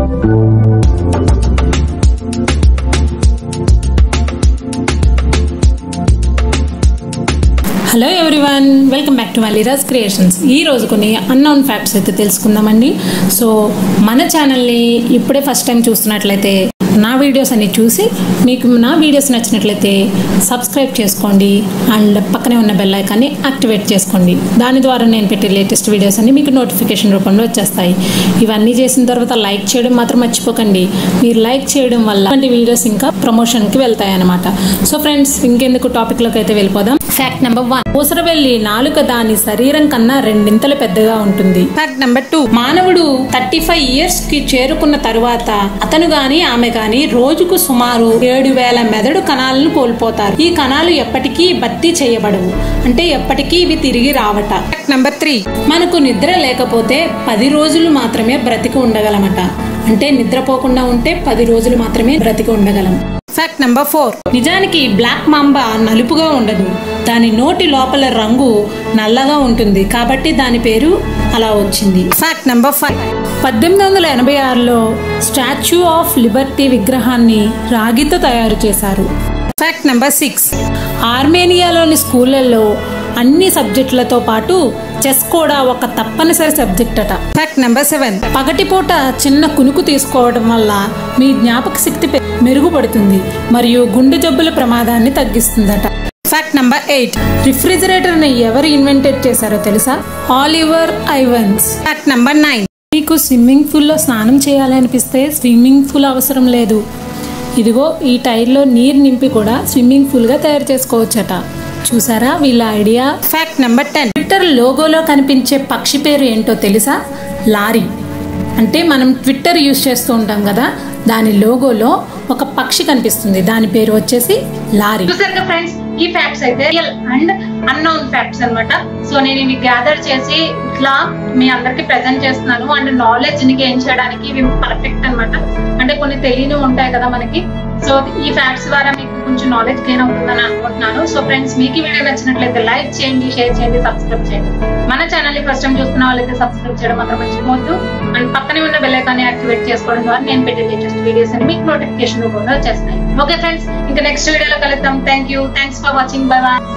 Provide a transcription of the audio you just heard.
hello everyone welcome back to Maliraj creations ఈ రోజు కొన్ని అన్నౌన్ ఫ్యాక్ట్స్ అయితే తెలుసుకుందామండి సో మన ఛానల్ని ఇప్పుడే ఫస్ట్ టైం చూస్తున్నట్లయితే నా వీడియోస్ అన్ని చూసి మీకు నా వీడియోస్ నచ్చినట్లయితే సబ్స్క్రైబ్ చేసుకోండి అండ్ పక్కనే ఉన్న బెల్ ఐకాన్ని యాక్టివేట్ చేసుకోండి దాని ద్వారా నేను పెట్టే లేటెస్ట్ వీడియోస్ అన్ని మీకు నోటిఫికేషన్ రూపంలో వచ్చేస్తాయి ఇవన్నీ చేసిన తర్వాత లైక్ చేయడం మాత్రం మర్చిపోకండి మీరు లైక్ చేయడం వల్ల అలాంటి వీడియోస్ ఇంకా ప్రమోషన్కి వెళ్తాయి అనమాట సో ఫ్రెండ్స్ ఇంకెందుకు టాపిక్లోకి అయితే వెళ్ళిపోదాం ఫ్యాక్ట్ నెంబర్ వన్ ఊసరవెల్లి నాలుక దాని శరీరం కన్నా రెండింతలు పెద్దగా ఉంటుంది ఫ్యాక్ట్ నెంబర్ టూ మానవుడు థర్టీ ఫైవ్ ఇయర్స్ కి చేరుకున్న తరువాత అతను గాని ఆమె గాని రోజుకు సుమారు ఏడు వేల మెదడు కణాలను కోల్పోతారు ఈ కణాలు ఎప్పటికీ భర్తీ చేయబడవు అంటే ఎప్పటికీ ఇవి తిరిగి రావట ఫ్యాక్ట్ నెంబర్ త్రీ మనకు నిద్ర లేకపోతే పది రోజులు మాత్రమే బ్రతికి ఉండగలమట అంటే నిద్రపోకుండా ఉంటే పది రోజులు మాత్రమే బ్రతికి ఉండగలం ఫ్యాక్ట్ నెంబర్ ఫోర్ నిజానికి బ్లాక్ మాంబా నలుపుగా ఉండదు దాని నోటి లోపల రంగు నల్లగా ఉంటుంది కాబట్టి దాని పేరు అలా వచ్చింది ఫ్యాక్ట్ నెంబర్ ఫైవ్ పద్దెనిమిది వందల ఎనభై ఆరులో స్టాచ్యూ ఆఫ్ లిబర్టీ విగ్రహాన్ని రాగితో తయారు చేశారు ఫ్యాక్ట్ నెంబర్ సిక్స్ ఆర్మేనియాలోని స్కూళ్ళల్లో అన్ని సబ్జెక్టులతో పాటు చెస్ కూడా ఒక తప్పనిసరి సబ్జెక్ట్ అట ఫ్యాక్ట్ నెంబర్ సెవెన్ పగటిపూట చిన్న కునుకు తీసుకోవడం వల్ల మీ జ్ఞాపక శక్తి పె- మెరుగుపడుతుంది మరియు గుండె జబ్బుల ప్రమాదాన్ని తగ్గిస్తుందట ఫ్యాక్ట్ నెంబర్ ఎయిట్ రిఫ్రిజిరేటర్ ని ఎవరు ఇన్వెంటెడ్ చేశారో తెలుసా Oliver Evans fact number nine మీకు స్విమ్మింగ్ పూల్లో స్నానం చేయాలనిపిస్తే స్విమ్మింగ్ పూల్ అవసరం లేదు ఇదిగో ఈ టైర్లో నీరు నింపి కూడా స్విమ్మింగ్ పూల్ గా తయారు చేసుకోవచ్చట చూసారా వీళ్ళ idea fact number ten twitter లోగోలో కనిపించే పక్షి పేరు ఏంటో తెలుసా లారీ అంటే మనం ట్విట్టర్ యూస్ చేస్తూ ఉంటాం కదా దాని లోగోలో ఒక పక్షి కనిపిస్తుంది దాని పేరు వచ్చేసి లారీ చూసారుగా ఫ్రెండ్స్ ఈ ఫ్యాక్ట్స్ అయితే రియల్ అండ్ అన్నోన్ ఫ్యాక్ట్స్ అన్నమాట సో నేను ఇవి గ్యాదర్ చేసి ఇట్లా మీ అందరికి ప్రెజెంట్ చేస్తున్నాను అండ్ నాలెడ్జ్ ని గెయిన్ చేయడానికి ఇవి పర్ఫెక్ట్ అన్నమాట అంటే కొన్ని తెలియని ఉంటాయి కదా మనకి సో ఈ ఫ్యాక్ట్స్ ద్వారా మీకు కొంచెం నాలెడ్జ్ గెయిన్ అవుతుందని అనుకుంటున్నాను సో ఫ్రెండ్స్ మీకు ఈ వీడియో నచ్చినట్లయితే లైక్ చేయండి షేర్ చేయండి సబ్స్క్రైబ్ చేయండి మన ఛానల్ ని ఫస్ట్ టైం చూస్తున్న వాళ్ళైతే సబ్స్క్రైబ్ చేయడం మాత్రం మర్చిపోవద్దు అండ్ పక్కనే ఉన్న బెల్ ఐకాన్ యాక్టివేట్ చేసుకోవడం ద్వారా నేను పెట్టే లేటెస్ట్ వీడియోస్ అని మీకు నోటిఫికేషన్ రూపంలో వచ్చేస్తాయి ఓకే ఫ్రెండ్స్ ఇంకా నెక్స్ట్ వీడియోలో కలుద్దాం thank you thanks for watching bye bye